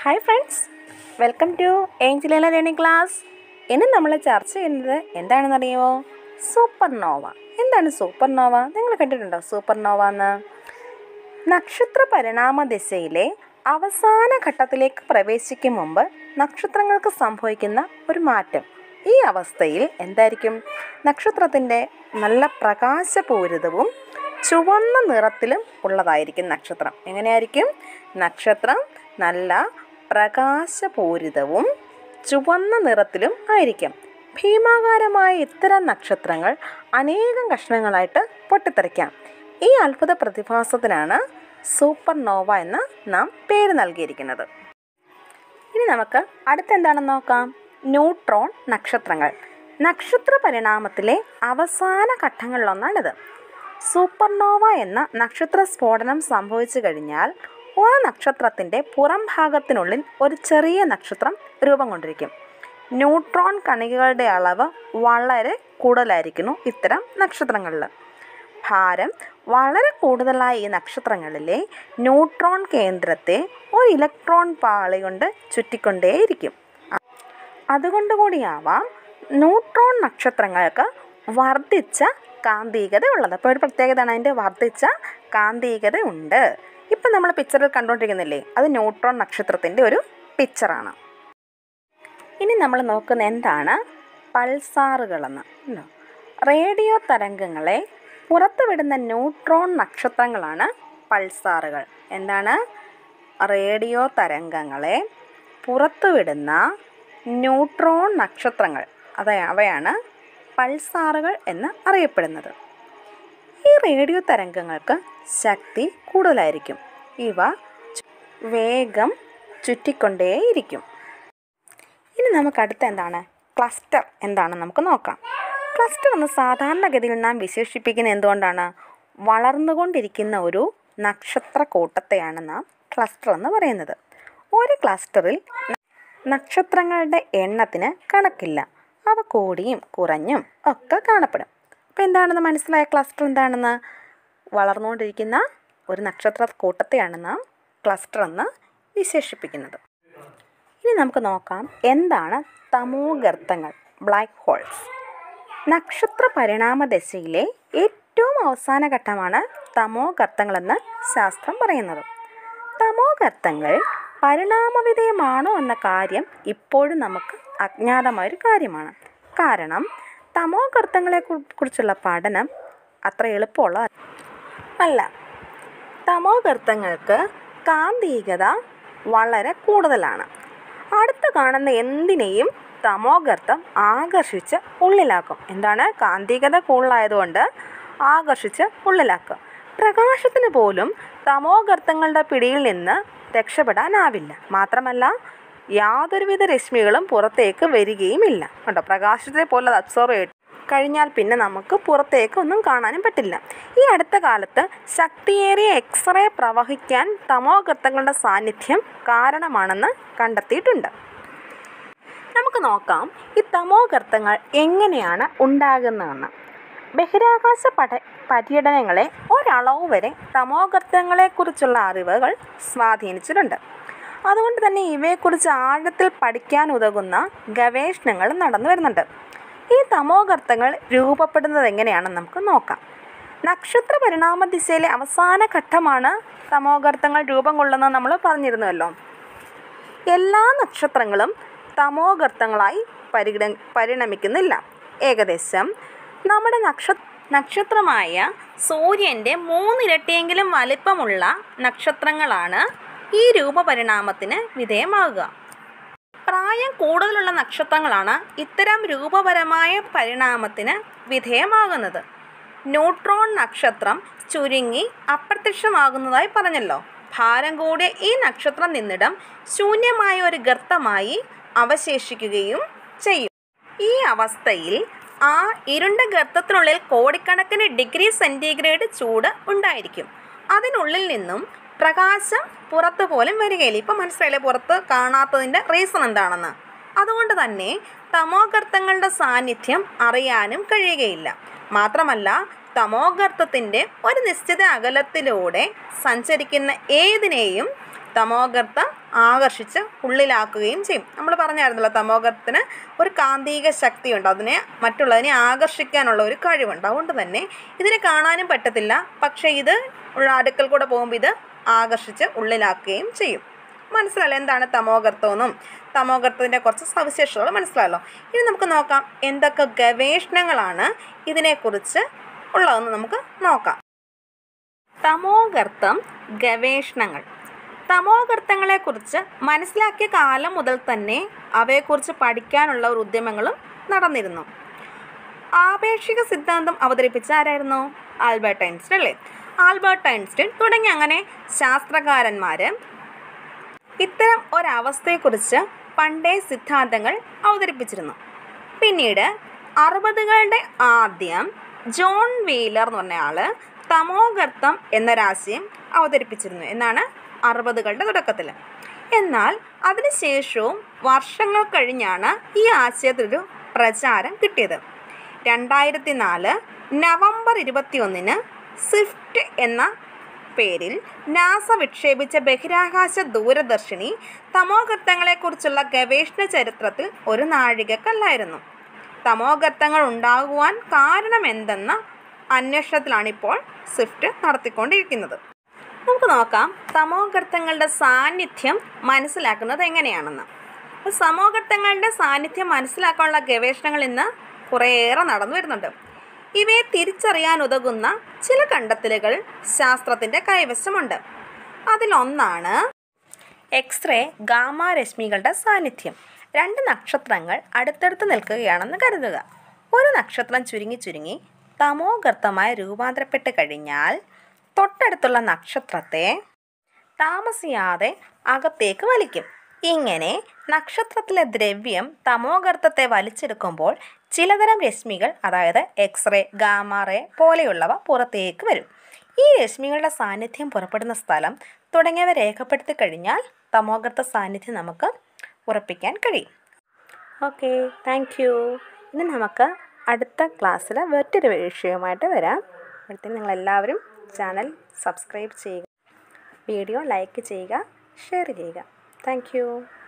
hi friends welcome to ഏഞ്ചലില learning class ഇന്ന് നമ്മൾ ചർച്ച ചെയ്യുന്നത് എന്താണെന്നറിയുമോ സൂപ്പർ നോവ എന്താണ് സൂപ്പർ നോവ നിങ്ങൾ കണ്ടിട്ടുണ്ടോ സൂപ്പർ നോവ എന്ന് നക്ഷത്ര പരിണാമ ദിശയിലെ അവസാന ഘട്ടത്തിലേക്ക് പ്രവേശിക്കും മുമ്പ് നക്ഷത്രങ്ങൾക്ക് സംഭവിക്കുന്ന ഒരു മാറ്റം ഈ അവസ്ഥയിൽ എന്തായിരിക്കും നക്ഷത്രത്തിൻ്റെ നല്ല പ്രകാശപൂരിതവും ചുവന്ന നിറത്തിലും ഉള്ളതായിരിക്കും നക്ഷത്രം എങ്ങനെയായിരിക്കും നക്ഷത്രം നല്ല പ്രകാശപൂരിതവും ചുവന്ന നിറത്തിലും ആയിരിക്കും ഭീമാകാരമായ ഇത്തരം നക്ഷത്രങ്ങൾ അനേകം കഷ്ണങ്ങളായിട്ട് പൊട്ടിത്തെറിക്കാം ഈ അത്ഭുത പ്രതിഭാസത്തിനാണ് സൂപ്പർ നോവ എന്ന് നാം പേര് നൽകിയിരിക്കുന്നത് ഇനി നമുക്ക് അടുത്ത എന്താണെന്ന് നോക്കാം ന്യൂട്രോൺ നക്ഷത്രങ്ങൾ നക്ഷത്ര പരിണാമത്തിലെ അവസാന ഘട്ടങ്ങളിലൊന്നാണിത് സൂപ്പർനോവ എന്ന നക്ഷത്ര സ്ഫോടനം സംഭവിച്ചു കഴിഞ്ഞാൽ ആ നക്ഷത്രത്തിൻ്റെ പുറം ഭാഗത്തിനുള്ളിൽ ഒരു ചെറിയ നക്ഷത്രം രൂപം കൊണ്ടിരിക്കും ന്യൂട്രോൺ കണികകളുടെ അളവ് വളരെ കൂടുതലായിരിക്കുന്നു ഇത്തരം നക്ഷത്രങ്ങളിൽ ഭാരം വളരെ കൂടുതലായ ഈ നക്ഷത്രങ്ങളിലെ ന്യൂട്രോൺ കേന്ദ്രത്തെ ഒരു ഇലക്ട്രോൺ പാളി കൊണ്ട് ചുറ്റിക്കൊണ്ടേയിരിക്കും അതുകൊണ്ട് കൂടിയാവാം ന്യൂട്രോൺ നക്ഷത്രങ്ങൾക്ക് വർദ്ധിച്ച കാന്തികത ഉള്ളത് അപ്പോൾ ഒരു പ്രത്യേകതയാണ് അതിൻ്റെ വർദ്ധിച്ച കാന്തികത ഉണ്ട് ഇപ്പം നമ്മൾ പിക്ചറിൽ കണ്ടുകൊണ്ടിരിക്കുന്നില്ലേ അത് ന്യൂട്രോൺ നക്ഷത്രത്തിൻ്റെ ഒരു പിക്ചറാണ് ഇനി നമ്മൾ നോക്കുന്ന എന്താണ് പൾസാറുകളെന്ന് ഉണ്ടോ റേഡിയോ തരംഗങ്ങളെ പുറത്തുവിടുന്ന ന്യൂട്രോൺ നക്ഷത്രങ്ങളാണ് പൾസാറുകൾ എന്താണ് റേഡിയോ തരംഗങ്ങളെ പുറത്തുവിടുന്ന ന്യൂട്രോൺ നക്ഷത്രങ്ങൾ അതെ അവയാണ് പൾസാറുകൾ എന്ന് അറിയപ്പെടുന്നത് ഈ റേഡിയോ തരംഗങ്ങൾക്ക് ശക്തി കൂടുതലായിരിക്കും ഇവ ചു- വേഗം ചുറ്റിക്കൊണ്ടേയിരിക്കും ഇനി നമുക്ക് അടുത്ത എന്താണ് ക്ലസ്റ്റർ എന്താണെന്ന് നമുക്ക് നോക്കാം ക്ലസ്റ്റർ എന്ന് സാധാരണഗതിയിൽ നാം വിശേഷിപ്പിക്കുന്ന എന്തുകൊണ്ടാണ് വളർന്നുകൊണ്ടിരിക്കുന്ന ഒരു നക്ഷത്ര കൂട്ടത്തെയാണ് നാം ക്ലസ്റ്റർ എന്ന് പറയുന്നത് ഒരു ക്ലസ്റ്ററിൽ ന- നക്ഷത്രങ്ങളുടെ എണ്ണത്തിന് കണക്കില്ല അവ കൂടിയും കുറഞ്ഞും ഒക്കെ കാണപ്പെടും അപ്പോൾ എന്താണെന്ന് മനസ്സിലായ ക്ലസ്റ്റർ എന്താണെന്ന് വളർന്നുകൊണ്ടിരിക്കുന്ന ഒരു നക്ഷത്ര കൂട്ടത്തെയാണ് നാം ക്ലസ്റ്റർ എന്ന് വിശേഷിപ്പിക്കുന്നത് ഇനി നമുക്ക് നോക്കാം എന്താണ് തമോഗർത്തങ്ങൾ ബ്ലാക്ക് ഹോൾസ് നക്ഷത്ര പരിണാമ ദശയിലെ ഏറ്റവും അവസാന ഘട്ടമാണ് തമോഗർത്തങ്ങളെന്ന് ശാസ്ത്രം പറയുന്നത് തമോഗർത്തങ്ങൾ പരിണാമവിധേയമാണോ എന്ന കാര്യം ഇപ്പോഴും നമുക്ക് അജ്ഞാതമായൊരു കാര്യമാണ് കാരണം തമോഗർത്തങ്ങളെ കു- കുറിച്ചുള്ള പഠനം അത്ര എളുപ്പമുള്ള അല്ല തമോഗർത്തങ്ങൾക്ക് കാന്തികത വളരെ കൂടുതലാണ് അടുത്ത് കാണുന്ന എന്തിനേയും തമോഗർത്തം ആകർഷിച്ച് ഉള്ളിലാക്കും എന്താണ് കാന്തികത കൂടുതലായതുകൊണ്ട് ആകർഷിച്ച് ഉള്ളിലാക്കും പ്രകാശത്തിന് പോലും തമോഗർത്തങ്ങളുടെ പിടിയിൽ നിന്ന് രക്ഷപ്പെടാനാവില്ല മാത്രമല്ല യാതൊരുവിധ രശ്മികളും പുറത്തേക്ക് വരികയുമില്ല കണ്ടോ പ്രകാശത്തെ പോലെ അത് അബ്സോർവ് ചെയ്ത് കഴിഞ്ഞാൽ പിന്നെ നമുക്ക് പുറത്തേക്ക് ഒന്നും കാണാനും പറ്റില്ല ഈ അടുത്ത കാലത്ത് ശക്തിയേറിയ എക്സ്റേ പ്രവഹിക്കാൻ തമോഗർത്തങ്ങളുടെ സാന്നിധ്യം കാരണമാണെന്ന് കണ്ടെത്തിയിട്ടുണ്ട് നമുക്ക് നോക്കാം ഈ തമോഗർത്തങ്ങൾ എങ്ങനെയാണ് ഉണ്ടാകുന്നതെന്ന് ബഹിരാകാശ പഠ പര്യടനങ്ങളെ ഒരളവ് വരെ തമോഗർത്തങ്ങളെക്കുറിച്ചുള്ള അറിവുകൾ സ്വാധീനിച്ചിട്ടുണ്ട് അതുകൊണ്ട് തന്നെ ഇവയെക്കുറിച്ച് ആഴത്തിൽ പഠിക്കാൻ ഉതകുന്ന ഗവേഷണങ്ങൾ നടന്നു വരുന്നുണ്ട് ഈ തമോഗർത്തങ്ങൾ രൂപപ്പെടുന്നത് എങ്ങനെയാണെന്ന് നമുക്ക് നോക്കാം നക്ഷത്ര പരിണാമ ദിശയിലെ അവസാന ഘട്ടമാണ് തമോഗർത്തങ്ങൾ രൂപം കൊള്ളുന്നത് നമ്മൾ പറഞ്ഞിരുന്നുവല്ലോ എല്ലാ നക്ഷത്രങ്ങളും തമോഗർത്തങ്ങളായി പരിഗണ പരിണമിക്കുന്നില്ല ഏകദേശം നമ്മുടെ നക്ഷ നക്ഷത്രമായ സൂര്യൻ്റെ മൂന്നിരട്ടിയെങ്കിലും വലിപ്പമുള്ള നക്ഷത്രങ്ങളാണ് ഈ രൂപപരിണാമത്തിന് വിധേയമാകുക പ്രായം കൂടുതലുള്ള നക്ഷത്രങ്ങളാണ് ഇത്തരം രൂപപരമായ പരിണാമത്തിന് വിധേയമാകുന്നത് ന്യൂട്രോൺ നക്ഷത്രം ചുരുങ്ങി അപ്രത്യക്ഷമാകുന്നതായി പറഞ്ഞല്ലോ ഭാരം കൂടിയ ഈ നക്ഷത്രം നിന്നിടം ശൂന്യമായ ഒരു ഗർത്തമായി അവശേഷിക്കുകയും ചെയ്യും ഈ അവസ്ഥയിൽ ആ ഇരുണ്ട ഗർത്തത്തിനുള്ളിൽ കോടിക്കണക്കിന് ഡിഗ്രി സെൻറ്റിഗ്രേഡ് ചൂട് ഉണ്ടായിരിക്കും അതിനുള്ളിൽ നിന്നും പ്രകാശം പുറത്ത് പോലും വരികയില്ല ഇപ്പം മനസ്സിലായില്ലേ പുറത്ത് കാണാത്തതിൻ്റെ റീസൺ എന്താണെന്ന് അതുകൊണ്ട് തന്നെ തമോഗർത്തങ്ങളുടെ സാന്നിധ്യം അറിയാനും കഴിയുകയില്ല മാത്രമല്ല തമോഗർത്തത്തിൻ്റെ ഒരു നിശ്ചിത അകലത്തിലൂടെ സഞ്ചരിക്കുന്ന ഏതിനെയും തമോഗർത്തം ആകർഷിച്ച് ഉള്ളിലാക്കുകയും ചെയ്യും നമ്മൾ പറഞ്ഞായിരുന്നല്ലോ തമോഗർത്തത്തിന് ഒരു കാന്തിക ശക്തിയുണ്ട് അതിനെ മറ്റുള്ളതിനെ ആകർഷിക്കാനുള്ള ഒരു കഴിവുണ്ട് അതുകൊണ്ട് തന്നെ ഇതിനെ കാണാനും പറ്റത്തില്ല പക്ഷേ ഇത് ഉള്ള അടുക്കൽ കൂടെ പോകുമ്പോൾ ഇത് ആകർഷിച്ച് ഉള്ളിലാക്കുകയും ചെയ്യും മനസ്സിലായല്ലോ എന്താണ് തമോഗർത്തമെന്നും തമോഗർത്തത്തിൻ്റെ കുറച്ച് സവിശേഷതകൾ മനസ്സിലായല്ലോ ഇനി നമുക്ക് നോക്കാം എന്തൊക്കെ ഗവേഷണങ്ങളാണ് ഇതിനെക്കുറിച്ച് ഉള്ളതെന്ന് നമുക്ക് നോക്കാം തമോഗർത്തം ഗവേഷണങ്ങൾ തമോഗർത്തങ്ങളെക്കുറിച്ച് മനസ്സിലാക്കിയ കാലം മുതൽ തന്നെ അവയെക്കുറിച്ച് പഠിക്കാനുള്ള ഒരു ഉദ്യമങ്ങളും നടന്നിരുന്നു ആപേക്ഷിക സിദ്ധാന്തം അവതരിപ്പിച്ച ആരായിരുന്നു ആൽബർട്ട് ഐൻസ്റ്റീൻ അല്ലേ ആൽബർട്ട് ഐൻസ്റ്റീൻ തുടങ്ങി അങ്ങനെ ശാസ്ത്രകാരന്മാർ ഇത്തരം ഒരവസ്ഥയെക്കുറിച്ച് പണ്ടേ സിദ്ധാന്തങ്ങൾ അവതരിപ്പിച്ചിരുന്നു പിന്നീട് അറുപതുകളുടെ ആദ്യം ജോൺ വീലർ എന്ന് പറഞ്ഞ ആള് തമോഗർത്തം എന്നൊരാശയം അവതരിപ്പിച്ചിരുന്നു എന്നാണ് അറുപതുകളുടെ തുടക്കത്തിൽ എന്നാൽ അതിനുശേഷവും വർഷങ്ങൾ കഴിഞ്ഞാണ് ഈ ആശയത്തിനൊരു പ്രചാരം കിട്ടിയത് രണ്ടായിരത്തി നാല് നവംബർ ഇരുപത്തിയൊന്നിന് സ്വിഫ്റ്റ് എന്ന പേരിൽ നാസ വിക്ഷേപിച്ച ബഹിരാകാശ ദൂരദർശിനി തമോഗർത്തങ്ങളെക്കുറിച്ചുള്ള ഗവേഷണ ചരിത്രത്തിൽ ഒരു നാഴികക്കല്ലായിരുന്നു തമോഗർത്തങ്ങൾ ഉണ്ടാകുവാൻ കാരണമെന്തെന്ന അന്വേഷണത്തിലാണിപ്പോൾ സ്വിഫ്റ്റ് നടത്തിക്കൊണ്ടിരിക്കുന്നത് നമുക്ക് നോക്കാം തമോഗർത്തങ്ങളുടെ സാന്നിധ്യം മനസ്സിലാക്കുന്നത് എങ്ങനെയാണെന്ന് അപ്പോൾ സമോഗർത്തങ്ങളുടെ സാന്നിധ്യം മനസ്സിലാക്കാനുള്ള ഗവേഷണങ്ങൾ ഇന്ന് കുറേയേറെ നടന്നു വരുന്നുണ്ട് ഇവയെ തിരിച്ചറിയാൻ ഉതകുന്ന ചില കണ്ടെത്തലുകൾ ശാസ്ത്രത്തിൻ്റെ കൈവശമുണ്ട് അതിലൊന്നാണ് എക്സ്റേ ഗാമ രശ്മികളുടെ സാന്നിധ്യം രണ്ട് നക്ഷത്രങ്ങൾ അടുത്തടുത്ത് നിൽക്കുകയാണെന്ന് കരുതുക ഒരു നക്ഷത്രം ചുരുങ്ങി ചുരുങ്ങി തമോഗർത്തമായി രൂപാന്തരപ്പെട്ട് കഴിഞ്ഞാൽ തൊട്ടടുത്തുള്ള നക്ഷത്രത്തെ താമസിയാതെ അകത്തേക്ക് വലിക്കും ഇങ്ങനെ നക്ഷത്രത്തിലെ ദ്രവ്യം തമോഗർത്തത്തെ വലിച്ചെടുക്കുമ്പോൾ ചിലതരം രശ്മികൾ അതായത് എക്സ്റേ ഗാമാറേ പോലെയുള്ളവ പുറത്തേക്ക് വരും ഈ രശ്മികളുടെ സാന്നിധ്യം പുറപ്പെടുന്ന സ്ഥലം തുടങ്ങിയവ രേഖപ്പെടുത്തി കഴിഞ്ഞാൽ തമോഗർത്ത സാന്നിധ്യം നമുക്ക് ഉറപ്പിക്കാൻ കഴിയും ഓക്കെ താങ്ക് യു ഇനി നമുക്ക് അടുത്ത ക്ലാസ്സിൽ മറ്റൊരു വിഷയവുമായിട്ട് വരാം അപ്പോഴത്തേന് നിങ്ങളെല്ലാവരും ചാനൽ സബ്സ്ക്രൈബ് ചെയ്യുക വീഡിയോ ലൈക്ക് ചെയ്യുക ഷെയർ ചെയ്യുക താങ്ക്